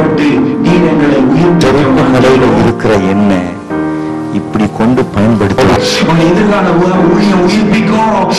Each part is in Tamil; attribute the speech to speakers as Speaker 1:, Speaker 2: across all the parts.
Speaker 1: செயல்பட்டு நீர் எங்களை
Speaker 2: தெரிந்த நிலையில
Speaker 1: உயிர்ப்பிக்க
Speaker 2: இருக்கிற என்ன இப்படி கொண்டு பயன்படுத்த
Speaker 1: உன் எதிர்கால ஊ- ஊழியம் உயிர்ப்பிக்கும்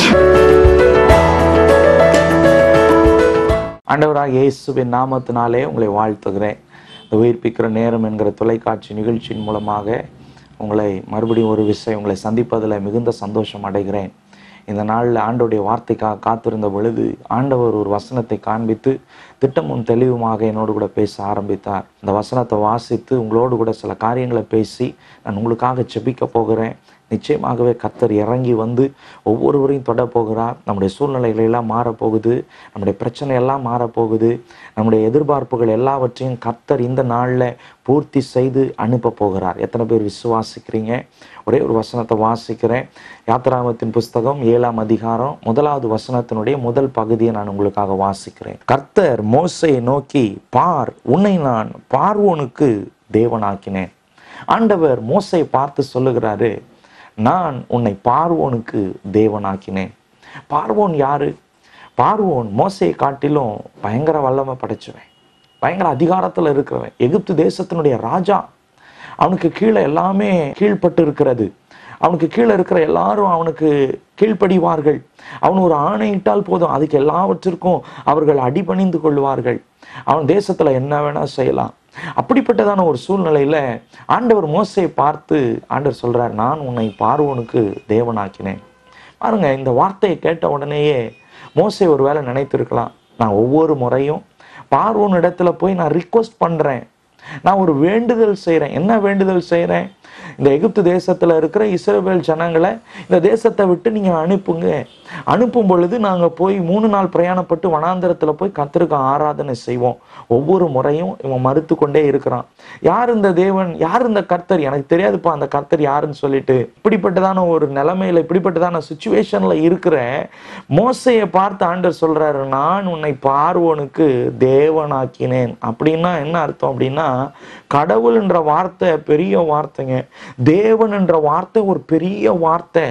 Speaker 3: ஆண்டவராக இயேசுவின் நாமத்தினாலே உங்களை வாழ்த்துகிறேன் இந்த உயிர்ப்பிக்கிற நேரம் என்கிற தொலைக்காட்சி நிகழ்ச்சியின் மூலமாக உங்களை மறுபடியும் ஒரு விஷயம் உங்களை சந்திப்பதில் மிகுந்த சந்தோஷம் அடைகிறேன் இந்த நாளில் ஆண்டவருடைய வார்த்தைக்காக காத்திருந்த பொழுது ஆண்டவர் ஒரு வசனத்தை காண்பித்து திட்டமும் தெளிவுமாக என்னோடு கூட பேச ஆரம்பித்தார் இந்த வசனத்தை வாசித்து உங்களோடு கூட சில காரியங்களை பேசி நான் உங்களுக்காக செபிக்க போகிறேன் நிச்சயமாகவே கர்த்தர் இறங்கி வந்து ஒவ்வொருவரையும் தொட போகிறார் நம்முடைய சூழ்நிலைகள் எல்லாம் மாறப்போகுது நம்முடைய பிரச்சனை எல்லாம் மாறப்போகுது நம்முடைய எதிர்பார்ப்புகள் எல்லாவற்றையும் கர்த்தர் இந்த நாளில் பூர்த்தி செய்து அனுப்ப போகிறார் எத்தனை பேர் விசுவாசிக்கிறீங்க ஒரே ஒரு வசனத்தை வாசிக்கிறேன் யாத்திராமத்தின் புஸ்தகம் ஏழாம் அதிகாரம் முதலாவது வசனத்தினுடைய முதல் பகுதியை நான் உங்களுக்காக வாசிக்கிறேன் கர்த்தர் மோசையை நோக்கி பார் உன்னை நான் பார்வோனுக்கு தேவனாக்கினேன் ஆண்டவர் மோசையை பார்த்து சொல்லுகிறாரு நான் உன்னை பார்வோனுக்கு தேவனாக்கினேன் பார்வோன் யாரு பார்வோன் மோசையை காட்டிலும் பயங்கர வல்லமை படைச்சவன் பயங்கர அதிகாரத்தில் இருக்கிறவன் எகிப்து தேசத்தினுடைய ராஜா அவனுக்கு கீழே எல்லாமே கீழ்ப்பட்டு இருக்கிறது அவனுக்கு கீழே இருக்கிற எல்லாரும் அவனுக்கு கீழ்ப்படிவார்கள் அவன் ஒரு ஆணையிட்டால் போதும் அதுக்கு எல்லாவற்றிற்கும் அவர்கள் அடிபணிந்து கொள்வார்கள் அவன் தேசத்துல என்ன வேணா செய்யலாம் அப்படிப்பட்டதான ஒரு சூழ்நிலையில ஆண்டவர் மோசையை பார்த்து ஆண்டவர் சொல்றார் நான் உன்னை பார்வோனுக்கு தேவனாக்கினேன் பாருங்க இந்த வார்த்தையை கேட்ட உடனேயே மோசே ஒரு வேளை நினைத்திருக்கலாம் நான் ஒவ்வொரு முறையும் பார்வோன் இடத்துல போய் நான் ரிக்வஸ்ட் பண்றேன் நான் ஒரு வேண்டுதல் செய்கிறேன் என்ன வேண்டுதல் செய்கிறேன் இந்த எகிப்து தேசத்தில் இருக்கிற இஸ்ரவேல் ஜனங்களை இந்த தேசத்தை விட்டு நீங்கள் அனுப்புங்க அனுப்பும் பொழுது நாங்கள் போய் மூணு நாள் பிரயாணப்பட்டு வனாந்திரத்தில் போய் கத்திருக்க ஆராதனை செய்வோம் ஒவ்வொரு முறையும் இவன் மறுத்து கொண்டே இருக்கிறான் யார் இந்த தேவன் யார் இந்த கர்த்தர் எனக்கு தெரியாதுப்பா அந்த கர்த்தர் யாருன்னு சொல்லிட்டு இப்படிப்பட்டதான ஒரு நிலைமையில இப்படிப்பட்டதான சுச்சுவேஷன்ல இருக்கிற மோசையை பார்த்து ஆண்டர் சொல்றாரு நான் உன்னை பார்வோனுக்கு தேவனாக்கினேன் அப்படின்னா என்ன அர்த்தம் அப்படின்னா கடவுள் என்ற வார்த்தை பெரிய வார்த்தைங்க தேவன் என்ற வார்த்தை ஒரு பெரிய வார்த்தை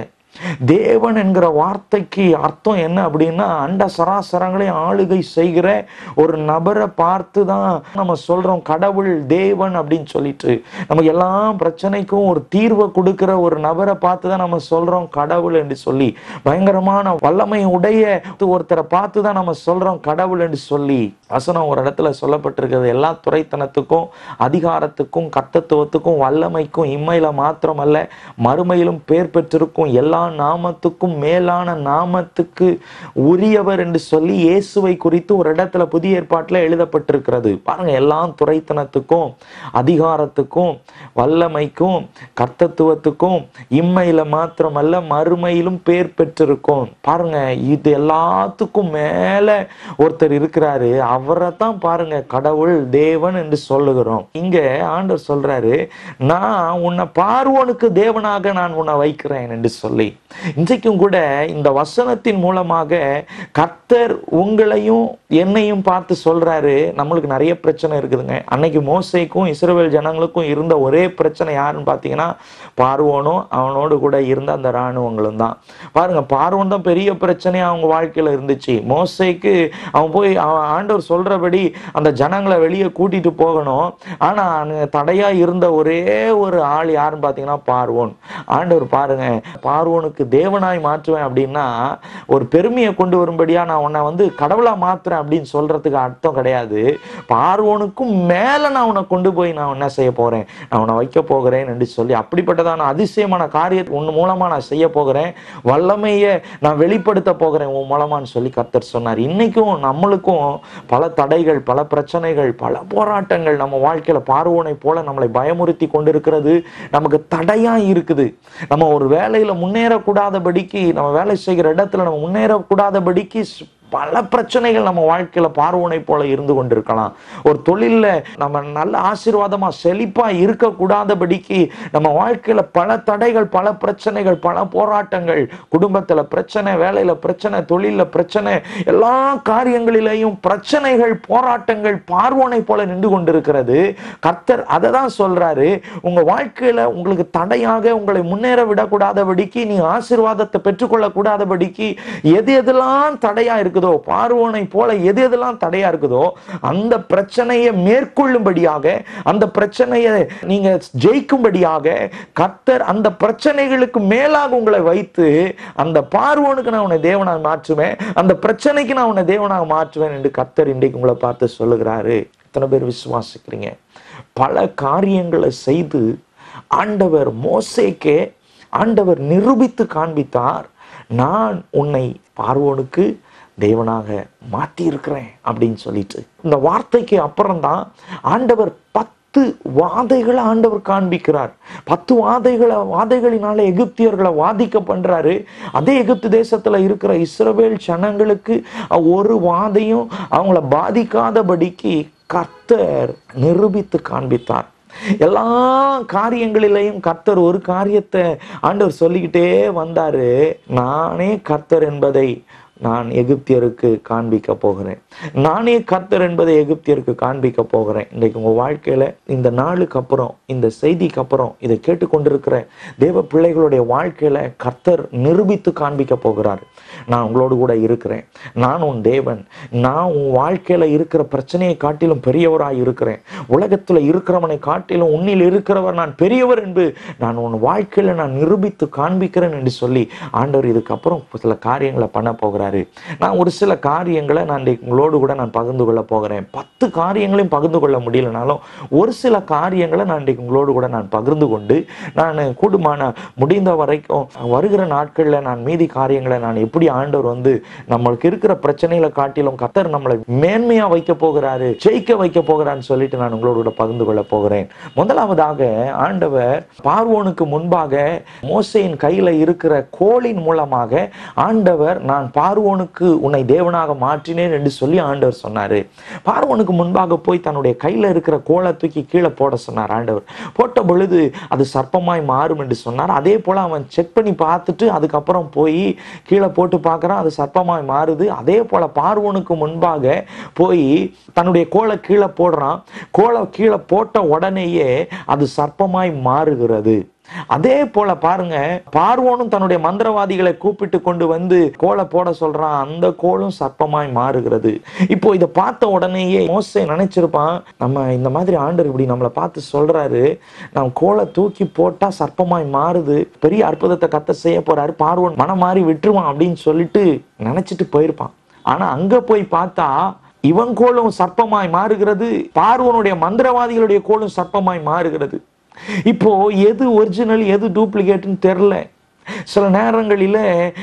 Speaker 3: தேவன் என்கிற வார்த்தைக்கு அர்த்தம் என்ன அப்படின்னா அண்ட சராசரங்களை ஆளுகை செய்கிற ஒரு நபரை பார்த்து தான் நம்ம சொல்றோம் கடவுள் தேவன் அப்படின்னு சொல்லிட்டு நமக்கு எல்லா பிரச்சனைக்கும் ஒரு தீர்வை கொடுக்கிற ஒரு நபரை பார்த்து தான் நம்ம சொல்றோம் கடவுள் என்று சொல்லி பயங்கரமான வல்லமை உடைய ஒருத்தரை பார்த்து தான் நம்ம சொல்றோம் கடவுள் என்று சொல்லி வசனம் ஒரு இடத்துல சொல்லப்பட்டிருக்கிறது எல்லா துறைத்தனத்துக்கும் அதிகாரத்துக்கும் கர்த்தத்துவத்துக்கும் வல்லமைக்கும் இம்மையில மாத்திரமல்ல மறுமையிலும் பேர் பெற்றிருக்கும் எல்லா நாமத்துக்கும் மேலான நாமத்துக்கு உரியவர் என்று சொல்லி இயேசுவை குறித்து ஒரு இடத்துல புதிய ஏற்பாட்டில் எழுதப்பட்டிருக்கிறது பாருங்க எல்லா துறைத்தனத்துக்கும் அதிகாரத்துக்கும் வல்லமைக்கும் கர்த்தத்துவத்துக்கும் இம்மையில மாத்திரமல்ல மறுமையிலும் பேர் பெற்றிருக்கும் பாருங்க இது எல்லாத்துக்கும் மேல ஒருத்தர் இருக்கிறாரு அவரை தான் பாருங்க கடவுள் தேவன் என்று சொல்லுகிறோம் இங்க ஆண்டவர் சொல்றாரு நான் உன்னை பார்வோனுக்கு தேவனாக நான் உன்னை வைக்கிறேன் என்று சொல்லி இன்றைக்கும் கூட இந்த வசனத்தின் மூலமாக கர்த்தர் உங்களையும் என்னையும் பார்த்து சொல்றாரு நம்மளுக்கு நிறைய பிரச்சனை இருக்குதுங்க அன்னைக்கு மோசைக்கும் இஸ்ரவேல் ஜனங்களுக்கும் இருந்த ஒரே பிரச்சனை யாருன்னு பார்த்தீங்கன்னா பார்வோனும் அவனோடு கூட இருந்த அந்த இராணுவங்களும் தான் பாருங்க பார்வோன் தான் பெரிய பிரச்சனையா அவங்க வாழ்க்கையில இருந்துச்சு மோசைக்கு அவன் போய் அவன் ஆண்டவர் சொல்றபடி அந்த ஜனங்களை வெளியே கூட்டிட்டு போகணும் ஆனா அங்க தடையா இருந்த ஒரே ஒரு ஆள் யாருன்னு பார்த்தீங்கன்னா பார்வோன் ஆண்டவர் பாருங்க பார்வோனுக்கு தேவனாய் மாற்றுவேன் அப்படின்னா ஒரு பெருமையை கொண்டு வரும்படியா நான் உன்னை வந்து கடவுளா மாத்துறேன் அப்படின்னு சொல்றதுக்கு அர்த்தம் கிடையாது பார்வோனுக்கும் மேல நான் உன்னை கொண்டு போய் நான் என்ன செய்ய போறேன் நான் உன்னை வைக்க போகிறேன் என்று சொல்லி அப்படிப்பட்டதான அதிசயமான காரியத்தை உன் மூலமா நான் செய்ய போகிறேன் வல்லமையை நான் வெளிப்படுத்த போகிறேன் உன் மூலமான்னு சொல்லி கர்த்தர் சொன்னார் இன்னைக்கும் நம்மளுக்கும் பல தடைகள் பல பிரச்சனைகள் பல போராட்டங்கள் நம்ம வாழ்க்கையில பார்வோனை போல நம்மளை பயமுறுத்தி கொண்டிருக்கிறது நமக்கு தடையா இருக்குது நம்ம ஒரு வேலையில முன்னேறக்கூடாதபடிக்கு நம்ம வேலை செய்கிற இடத்துல நம்ம முன்னேறக்கூடாதபடிக்கு பல பிரச்சனைகள் நம்ம வாழ்க்கையில பார்வனை போல இருந்து கொண்டிருக்கலாம் ஒரு தொழில்ல நம்ம நல்ல ஆசீர்வாதமா செழிப்பா இருக்கக்கூடாதபடிக்கு நம்ம வாழ்க்கையில பல தடைகள் பல பிரச்சனைகள் பல போராட்டங்கள் குடும்பத்துல பிரச்சனை வேலையில பிரச்சனை தொழில்ல பிரச்சனை எல்லா காரியங்களிலேயும் பிரச்சனைகள் போராட்டங்கள் பார்வனை போல நின்று கொண்டிருக்கிறது கர்த்தர் அதை தான் சொல்றாரு உங்க வாழ்க்கையில உங்களுக்கு தடையாக உங்களை முன்னேற விடக்கூடாதபடிக்கு நீ ஆசீர்வாதத்தை பெற்றுக்கொள்ள கூடாதபடிக்கு எது எதெல்லாம் தடையா இருக்குது இருக்குதோ பார்வோனை போல எது எதெல்லாம் தடையா இருக்குதோ அந்த பிரச்சனையை மேற்கொள்ளும்படியாக அந்த பிரச்சனையை நீங்க ஜெயிக்கும்படியாக கர்த்தர் அந்த பிரச்சனைகளுக்கு மேலாக உங்களை வைத்து அந்த பார்வோனுக்கு நான் உன்னை தேவனாக மாற்றுவேன் அந்த பிரச்சனைக்கு நான் உன்னை தேவனாக மாற்றுவேன் என்று கர்த்தர் இன்றைக்கு உங்களை பார்த்து சொல்லுகிறாரு எத்தனை பேர் விசுவாசிக்கிறீங்க பல காரியங்களை செய்து ஆண்டவர் மோசேக்கே ஆண்டவர் நிரூபித்து காண்பித்தார் நான் உன்னை பார்வோனுக்கு தேவனாக மாற்றி இருக்கிறேன் அப்படின்னு சொல்லிட்டு இந்த வார்த்தைக்கு அப்புறம்தான் ஆண்டவர் பத்து வாதைகளை ஆண்டவர் காண்பிக்கிறார் பத்து வாதைகளை வாதைகளினால எகிப்தியர்களை வாதிக்க பண்றாரு அதே எகிப்து தேசத்துல இருக்கிற இஸ்ரவேல் ஜனங்களுக்கு ஒரு வாதையும் அவங்கள பாதிக்காதபடிக்கு கர்த்தர் நிரூபித்து காண்பித்தார் எல்லா காரியங்களிலையும் கர்த்தர் ஒரு காரியத்தை ஆண்டவர் சொல்லிக்கிட்டே வந்தாரு நானே கர்த்தர் என்பதை நான் எகிப்தியருக்கு காண்பிக்க போகிறேன் நானே கர்த்தர் என்பதை எகிப்தியருக்கு காண்பிக்க போகிறேன் இன்னைக்கு உங்க வாழ்க்கையில இந்த நாளுக்கு அப்புறம் இந்த செய்திக்கு அப்புறம் இதை கேட்டுக்கொண்டிருக்கிற தேவ பிள்ளைகளுடைய வாழ்க்கையில கர்த்தர் நிரூபித்து காண்பிக்க போகிறார் நான் உங்களோடு கூட இருக்கிறேன் நான் உன் தேவன் நான் உன் வாழ்க்கையில இருக்கிற பிரச்சனையை காட்டிலும் பெரியவராய் இருக்கிறேன் உலகத்துல இருக்கிறவனை காட்டிலும் உன்னில் இருக்கிறவர் நான் பெரியவர் என்று நான் உன் வாழ்க்கையில நான் நிரூபித்து காண்பிக்கிறேன் என்று சொல்லி ஆண்டவர் இதுக்கப்புறம் சில காரியங்களை பண்ண போகிறாரு நான் ஒரு சில காரியங்களை நான் இன்றைக்கு உங்களோடு கூட நான் பகிர்ந்து கொள்ள போகிறேன் பத்து காரியங்களையும் பகிர்ந்து கொள்ள முடியலனாலும் ஒரு சில காரியங்களை நான் இன்றைக்கு உங்களோடு கூட நான் பகிர்ந்து கொண்டு நான் கூடுமான முடிந்த வரைக்கும் வருகிற நாட்களில் நான் மீதி காரியங்களை நான் எப்படி ஆண்டவர் வந்து நம்மளுக்கு இருக்கிற பிரச்சனைகளை காட்டிலும் கத்தர் நம்மளை மேன்மையா வைக்க போகிறாரு ஜெயிக்க வைக்க போகிறான்னு சொல்லிட்டு நான் உங்களோட கூட பகிர்ந்து கொள்ள போகிறேன் முதலாவதாக ஆண்டவர் பார்வோனுக்கு முன்பாக மோசையின் கையில இருக்கிற கோலின் மூலமாக ஆண்டவர் நான் பார்வோனுக்கு உன்னை தேவனாக மாற்றினேன் என்று சொல்லி ஆண்டவர் சொன்னாரு பார்வோனுக்கு முன்பாக போய் தன்னுடைய கையில இருக்கிற கோலை தூக்கி கீழே போட சொன்னார் ஆண்டவர் போட்ட பொழுது அது சர்ப்பமாய் மாறும் என்று சொன்னார் அதே போல அவன் செக் பண்ணி பார்த்துட்டு அதுக்கப்புறம் போய் கீழே போட்டு பார்க்கறான் அது சர்ப்பமாய் மாறுது அதே போல பார்வோனுக்கு முன்பாக போய் தன்னுடைய கோலை கீழே போடுறான் கோலை கீழே போட்ட உடனேயே அது சர்ப்பமாய் மாறுகிறது அதே போல பாருங்க பார்வோனும் தன்னுடைய மந்திரவாதிகளை கூப்பிட்டு கொண்டு வந்து கோலை போட சொல்றான் அந்த கோலும் சர்ப்பமாய் மாறுகிறது இப்போ இதை பார்த்த உடனேயே மோசே நினைச்சிருப்பான் நம்ம இந்த மாதிரி ஆண்டர் இப்படி நம்மளை பார்த்து சொல்றாரு நம்ம கோலை தூக்கி போட்டா சர்ப்பமாய் மாறுது பெரிய அற்புதத்தை கத்த செய்ய போறாரு பார்வோன் மனம் மாறி விட்டுருவான் அப்படின்னு சொல்லிட்டு நினைச்சிட்டு போயிருப்பான் ஆனா அங்க போய் பார்த்தா இவன் கோலும் சர்ப்பமாய் மாறுகிறது பார்வோனுடைய மந்திரவாதிகளுடைய கோலும் சர்ப்பமாய் மாறுகிறது இப்போ எது ஒரிஜினல் எது டூப்ளிகேட்னு தெரில சில நேரங்களில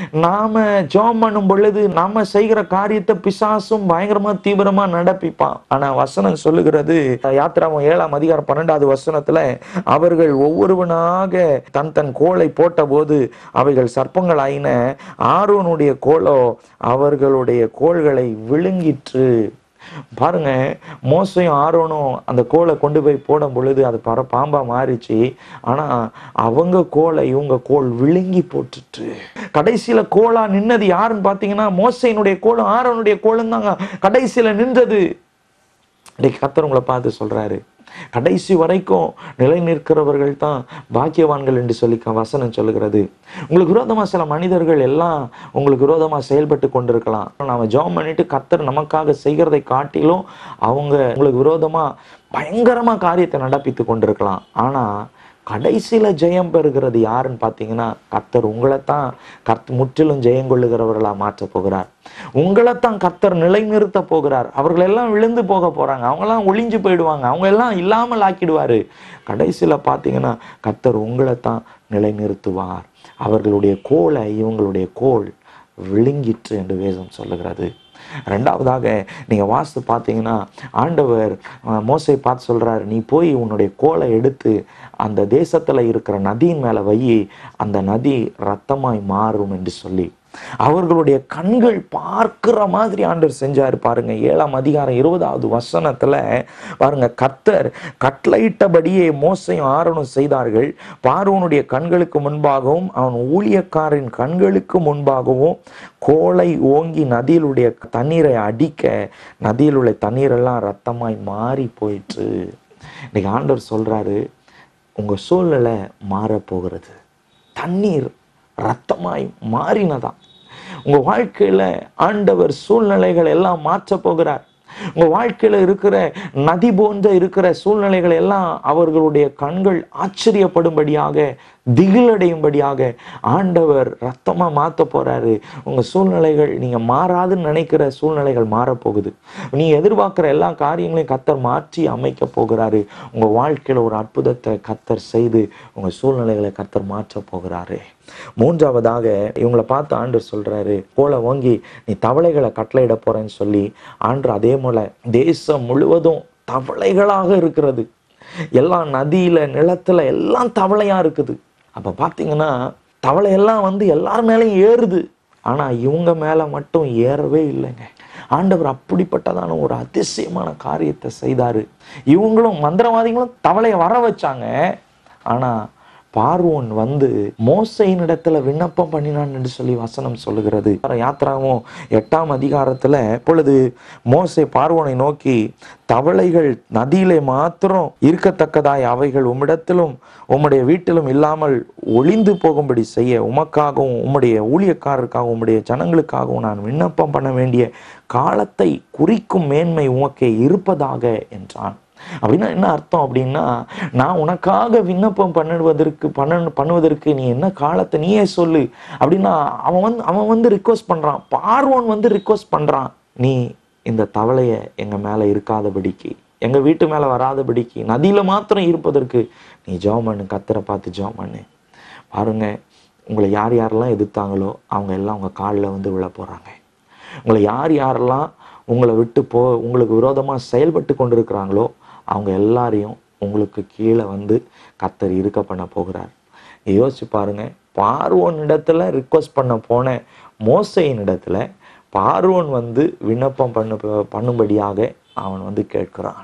Speaker 3: நாம ஜோம் பண்ணும் பொழுது நாம செய்கிற காரியத்தை பிசாசும் பயங்கரமா தீவிரமா நடப்பிப்பான் ஆனா வசனம் சொல்லுகிறது யாத்திராமம் ஏழாம் அதிகாரம் பன்னெண்டாவது வசனத்துல அவர்கள் ஒவ்வொருவனாக தன் தன் கோலை போட்ட போது அவைகள் சர்ப்பங்கள் ஆயின ஆரோனுடைய கோலோ அவர்களுடைய கோள்களை விழுங்கிற்று பாருங்க மோசையும் ஆரோனும் அந்த கோலை கொண்டு போய் போடும் பொழுது அது பர பாம்பா மாறிச்சு ஆனா அவங்க கோலை இவங்க கோல் விழுங்கி போட்டுட்டு கடைசியில கோலா நின்னது யாருன்னு பாத்தீங்கன்னா மோசையினுடைய கோலும் ஆரோனுடைய கோலும் தாங்க கடைசியில நின்றது இன்னைக்கு கத்தர் உங்களை பார்த்து சொல்றாரு கடைசி வரைக்கும் நிலை நிற்கிறவர்கள் தான் பாக்கியவான்கள் என்று சொல்லி க- வசனம் சொல்லுகிறது உங்களுக்கு விரோதமா சில மனிதர்கள் எல்லாம் உங்களுக்கு விரோதமா செயல்பட்டு கொண்டிருக்கலாம் நாம ஜெபம் பண்ணிட்டு கத்தர் நமக்காக செய்கிறதை காட்டிலும் அவங்க உங்களுக்கு விரோதமா பயங்கரமா காரியத்தை நடப்பித்து கொண்டிருக்கலாம் ஆனா கடைசியில ஜெயம் பெறுகிறது யாருன்னு பார்த்தீங்கன்னா கர்த்தர் உங்களைத்தான் கர்த் முற்றிலும் ஜெயம் கொள்ளுகிறவர்களா மாற்ற போகிறார் உங்களைத்தான் கர்த்தர் நிலைநிறுத்த போகிறார் அவர்கள் எல்லாம் விழுந்து போக போறாங்க அவங்கெல்லாம் ஒளிஞ்சு போயிடுவாங்க அவங்க எல்லாம் இல்லாமல் ஆக்கிடுவாரு கடைசியில பார்த்தீங்கன்னா கர்த்தர் உங்களைத்தான் நிலைநிறுத்துவார் அவர்களுடைய கோலை இவங்களுடைய கோல் விழுங்கிற்று என்று வேதம் சொல்லுகிறது ரெண்டாவதாக நீங்க வாஸ்து பார்த்தீங்கன்னா ஆண்டவர் அஹ், மோசை பார்த்து சொல்றாரு நீ போய் உன்னுடைய கோலை எடுத்து அந்த தேசத்துல இருக்கிற நதியின் மேல வை அந்த நதி ரத்தமாய் மாறும் என்று சொல்லி அவர்களுடைய கண்கள் பார்க்கிற மாதிரி ஆண்டவர் செஞ்சாரு பாருங்க ஏழாம் அதிகாரம் இருபதாவது வசனத்துல பாருங்க கர்த்தர் கட்டளையிட்டபடியே மோசையும் ஆரோனும் செய்தார்கள் பார்வோனுடைய கண்களுக்கு முன்பாகவும் அவன் ஊழியக்காரின் கண்களுக்கு முன்பாகவும் கோலை ஓங்கி நதியிலுடைய தண்ணீரை அடிக்க நதியில் உள்ள தண்ணீரெல்லாம் ரத்தமாய் மாறி போயிற்று இன்னைக்கு ஆண்டவர் சொல்றாரு உங்க சூழ்நிலை மாறப் போகிறது தண்ணீர் ரத்தமாய் மாறினதாம் உங்க வாழ்க்கையில ஆண்டவர் சூழ்நிலைகள் எல்லாம் மாற்ற போகிறார் உங்க வாழ்க்கையில இருக்கிற நதி போன்ற இருக்கிற சூழ்நிலைகள் எல்லாம் அவர்களுடைய கண்கள் ஆச்சரியப்படும்படியாக திகிலடையும்படியாக ஆண்டவர் ரத்தமா மாத்த போறாரு உங்க சூழ்நிலைகள் நீங்க மாறாதுன்னு நினைக்கிற சூழ்நிலைகள் மாறப்போகுது நீ எதிர்பார்க்கிற எல்லா காரியங்களையும் கத்தர் மாற்றி அமைக்க போகிறாரு உங்க வாழ்க்கையில ஒரு அற்புதத்தை கத்தர் செய்து உங்க சூழ்நிலைகளை கத்தர் மாற்ற போகிறாரு மூன்றாவதாக இவங்களை பார்த்து ஆண்டவர் சொல்றாரு போல வாங்கி நீ தவளைகளை கட்டளையிட போறேன்னு சொல்லி ஆண்டு அதே போல தேசம் முழுவதும் தவளைகளாக இருக்கிறது எல்லாம் நதியில நிலத்துல எல்லாம் தவளையா இருக்குது அப்ப பாத்தீங்கன்னா தவளை எல்லாம் வந்து எல்லார் மேலயும் ஏறுது ஆனா இவங்க மேல மட்டும் ஏறவே இல்லைங்க ஆண்டவர் அப்படிப்பட்டதான ஒரு அதிசயமான காரியத்தை செய்தாரு இவங்களும் மந்திரவாதிகளும் தவளையை வர வச்சாங்க ஆனா பார்வோன் வந்து மோசையின் இடத்துல விண்ணப்பம் பண்ணினான் என்று சொல்லி வசனம் சொல்லுகிறது யாத்திராவும் எட்டாம் அதிகாரத்துல பொழுது மோசே பார்வோனை நோக்கி தவளைகள் நதியிலே மாத்திரம் இருக்கத்தக்கதாய் அவைகள் உம்மிடத்திலும் உம்முடைய வீட்டிலும் இல்லாமல் ஒளிந்து போகும்படி செய்ய உமக்காகவும் உம்முடைய ஊழியக்காரருக்காகவும் உம்முடைய ஜனங்களுக்காகவும் நான் விண்ணப்பம் பண்ண வேண்டிய காலத்தை குறிக்கும் மேன்மை உமக்கே இருப்பதாக என்றான் அப்படின்னா என்ன அர்த்தம் அப்படின்னா நான் உனக்காக விண்ணப்பம் பண்ணுவதற்கு பண்ண பண்ணுவதற்கு நீ என்ன காலத்தை நீயே சொல்லு அப்படின்னா அவன் வந்து அவன் வந்து ரிக்வஸ்ட் பண்றான் பார்வோன் வந்து ரிக்வஸ்ட் பண்றான் நீ இந்த தவளைய எங்க மேல இருக்காதபடிக்கு எங்க வீட்டு மேல வராதபடிக்கு நதியில மாத்திரம் இருப்பதற்கு நீ ஜெபம் பண்ணு கத்தரை பார்த்து ஜெபம் பண்ணு பாருங்க உங்களை யார் யாரெல்லாம் எதிர்த்தாங்களோ அவங்க எல்லாம் உங்க காலில் வந்து விழ போறாங்க உங்களை யார் யாரெல்லாம் உங்களை விட்டு போ உங்களுக்கு விரோதமாக செயல்பட்டு கொண்டிருக்கிறாங்களோ அவங்க எல்லாரையும் உங்களுக்கு கீழே வந்து கத்தர் இருக்க பண்ண போகிறார் நீ யோசிச்சு பாருங்க பார்வோன் இடத்துல ரிக்வஸ்ட் பண்ண போன மோசையின் இடத்துல பார்வோன் வந்து விண்ணப்பம் பண்ண பண்ணும்படியாக அவன் வந்து கேட்கிறான்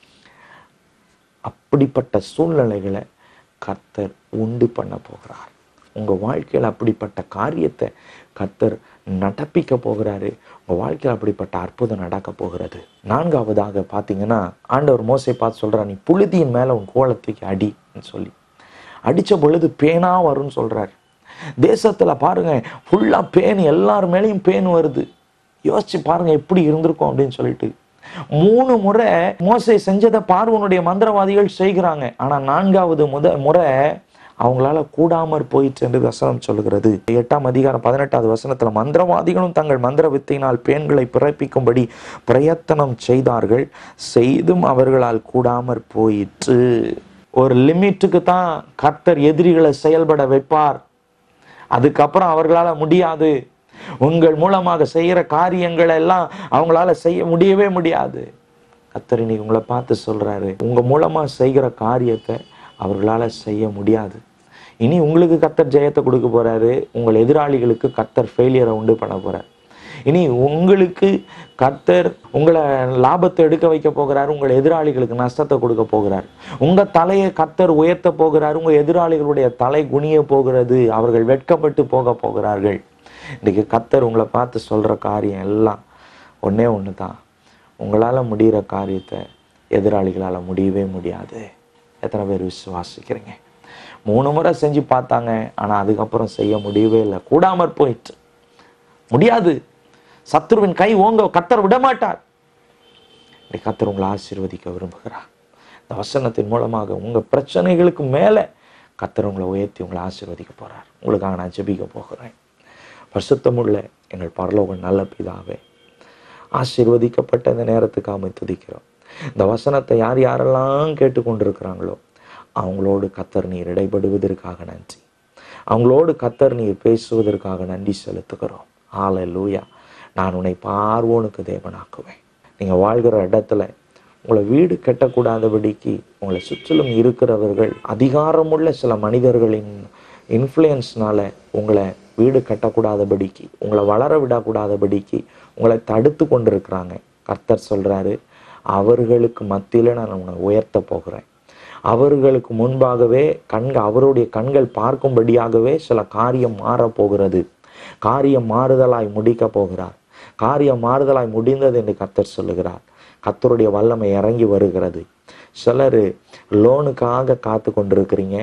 Speaker 3: அப்படிப்பட்ட சூழ்நிலைகளை கர்த்தர் உண்டு பண்ண போகிறார் உங்க வாழ்க்கையில் அப்படிப்பட்ட காரியத்தை கர்த்தர் நடப்பிக்க போகிறாரு உங்க வாழ்க்கையில் அப்படிப்பட்ட அற்புதம் நடக்க போகிறது நான்காவதாக பார்த்தீங்கன்னா ஆண்டவர் மோசை பார்த்து சொல்றார் நீ புழுதியின் மேல உன் கோலத்துக்கு அடின்னு சொல்லி அடிச்ச பொழுது பேனா வரும்னு சொல்றாரு தேசத்துல பாருங்க ஃபுல்லா பேன் எல்லார் மேலேயும் பேன் வருது யோசிச்சு பாருங்க எப்படி இருந்திருக்கும் அப்படின்னு சொல்லிட்டு மூணு முறை மோசை செஞ்சதை பார்வனுடைய மந்திரவாதிகள் செய்கிறாங்க ஆனா நான்காவது முத முறை அவங்களால கூடாமற் போயிற்று என்று வசனம் சொல்லுகிறது எட்டாம் அதிகாரம் பதினெட்டாவது வசனத்துல மந்திரவாதிகளும் தங்கள் மந்திர வித்தையினால் பேன்களை பிறப்பிக்கும்படி பிரயத்தனம் செய்தார்கள் செய்தும் அவர்களால் கூடாமற் போயிற்று ஒரு லிமிட்டுக்கு தான் கர்த்தர் எதிரிகளை செயல்பட வைப்பார் அதுக்கப்புறம் அவர்களால முடியாது உங்கள் மூலமாக செய்யற காரியங்கள் எல்லாம் அவங்களால செய்ய முடியவே முடியாது கர்த்தர் இன்னைக்கு உங்களை பார்த்து சொல்றாரு உங்க மூலமா செய்கிற காரியத்தை அவர்களால செய்ய முடியாது இனி உங்களுக்கு கர்த்தர் ஜெயத்தை கொடுக்க போறாரு உங்கள் எதிராளிகளுக்கு கர்த்தர் ஃபெயிலியரை உண்டு பண்ண போறார் இனி உங்களுக்கு கர்த்தர் உங்களை லாபத்தை எடுக்க வைக்க போகிறார் உங்கள் எதிராளிகளுக்கு நஷ்டத்தை கொடுக்க போகிறார் உங்க தலையை கர்த்தர் உயர்த்த போகிறார் உங்க எதிராளிகளுடைய தலை குனிய போகிறது அவர்கள் வெட்கப்பட்டு போக போகிறார்கள் இன்னைக்கு கர்த்தர் உங்களை பார்த்து சொல்ற காரியம் எல்லாம் ஒண்ணே ஒன்று தான் உங்களால முடிகிற காரியத்தை எதிராளிகளால முடியவே முடியாது எத்தனை பேர் விசுவாசிக்கிறீங்க மூணு முறை செஞ்சு பார்த்தாங்க ஆனா அதுக்கப்புறம் செய்ய முடியவே இல்லை கூடாமற் போயிட்டு முடியாது சத்துருவின் கை ஓங்க கத்தர் விட மாட்டார் இன்னைக்கு கத்தர் உங்களை ஆசீர்வதிக்க விரும்புகிறார் இந்த வசனத்தின் மூலமாக உங்க பிரச்சனைகளுக்கு மேல கத்தர் உங்களை உயர்த்தி உங்களை ஆசீர்வதிக்க போறார் உங்களுக்காக நான் ஜெபிக்க போகிறேன் பரிசுத்தமுள்ள எங்கள் பரலோகம் நல்ல பிதாவே ஆசீர்வதிக்கப்பட்ட இந்த நேரத்துக்காக துதிக்கிறோம் இந்த வசனத்தை யார் யாரெல்லாம் கேட்டுக்கொண்டிருக்கிறாங்களோ அவங்களோடு கத்தர் நீர் இடைபடுவதற்காக நன்றி அவங்களோடு கத்தர் நீர் பேசுவதற்காக நன்றி செலுத்துகிறோம் ஆலை லூயா நான் உன்னை பார்வோனுக்கு தேவனாக்குவேன் நீங்கள் வாழ்கிற இடத்துல உங்களை வீடு கட்டக்கூடாதபடிக்கு உங்களை சுற்றிலும் இருக்கிறவர்கள் அதிகாரமுள்ள சில மனிதர்களின் இன்ஃப்ளூயன்ஸ்னால உங்களை வீடு கட்டக்கூடாதபடிக்கு உங்களை வளர விடக்கூடாதபடிக்கு உங்களை தடுத்து கொண்டிருக்கிறாங்க கர்த்தர் சொல்றாரு அவர்களுக்கு மத்தியில் நான் உன்னை உயர்த்த போகிறேன் அவர்களுக்கு முன்பாகவே கண்கள் அவருடைய கண்கள் பார்க்கும்படியாகவே சில காரியம் மாறப் போகிறது காரியம் மாறுதலாய் முடிக்க போகிறார் காரியம் மாறுதலாய் முடிந்தது என்று கர்த்தர் சொல்லுகிறார் கர்த்தருடைய வல்லமை இறங்கி வருகிறது சிலர் லோனுக்காக காத்து கொண்டிருக்கிறீங்க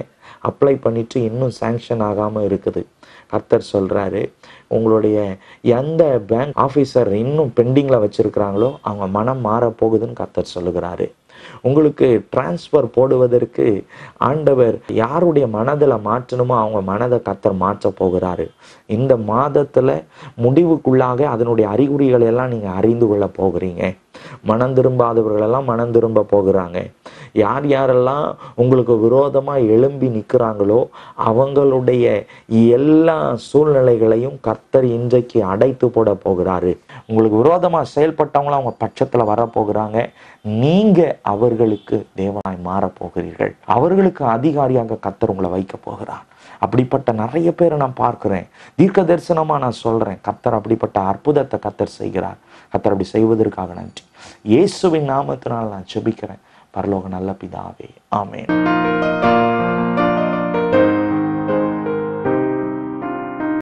Speaker 3: அப்ளை பண்ணிட்டு இன்னும் சேங்ஷன் ஆகாமல் இருக்குது கர்த்தர் சொல்கிறாரு உங்களுடைய எந்த பேங்க் ஆஃபீஸர் இன்னும் பெண்டிங்கில் வச்சுருக்கிறாங்களோ அவங்க மனம் மாற போகுதுன்னு கர்த்தர் சொல்லுகிறாரு உங்களுக்கு டிரான்ஸ்ஃபர் போடுவதற்கு ஆண்டவர் யாருடைய மனதில் மாற்றணுமோ அவங்க மனதை கர்த்தர் மாற்ற போகிறாரு இந்த மாதத்தில் முடிவுக்குள்ளாக அதனுடைய அறிகுறிகளை எல்லாம் நீங்கள் அறிந்து கொள்ள போகிறீங்க மனம் திரும்பாதவர்களெல்லாம் மனம் திரும்ப போகிறாங்க யார் யாரெல்லாம் உங்களுக்கு விரோதமாக எழும்பி நிற்கிறாங்களோ அவங்களுடைய எல்லா சூழ்நிலைகளையும் கர்த்தர் இன்றைக்கு அடைத்து போட போகிறாரு உங்களுக்கு விரோதமாக செயல்பட்டவங்களும் அவங்க பட்சத்தில் வர போகிறாங்க நீங்க அவர்களுக்கு தேவனாய் மாறப் போகிறீர்கள் அவர்களுக்கு அதிகாரியாக கர்த்தர் உங்களை வைக்க போகிறார் அப்படிப்பட்ட நிறைய பேரை நான் பார்க்கிறேன் தீர்க்க தரிசனமா நான் சொல்றேன் கர்த்தர் அப்படிப்பட்ட அற்புதத்தை கர்த்தர் செய்கிறார் கர்த்தர் அப்படி செய்வதற்காக நன்றி இயேசுவின் நாமத்தினால் நான் ஜெபிக்கிறேன் பரலோக நல்ல பிதாவே ஆமென்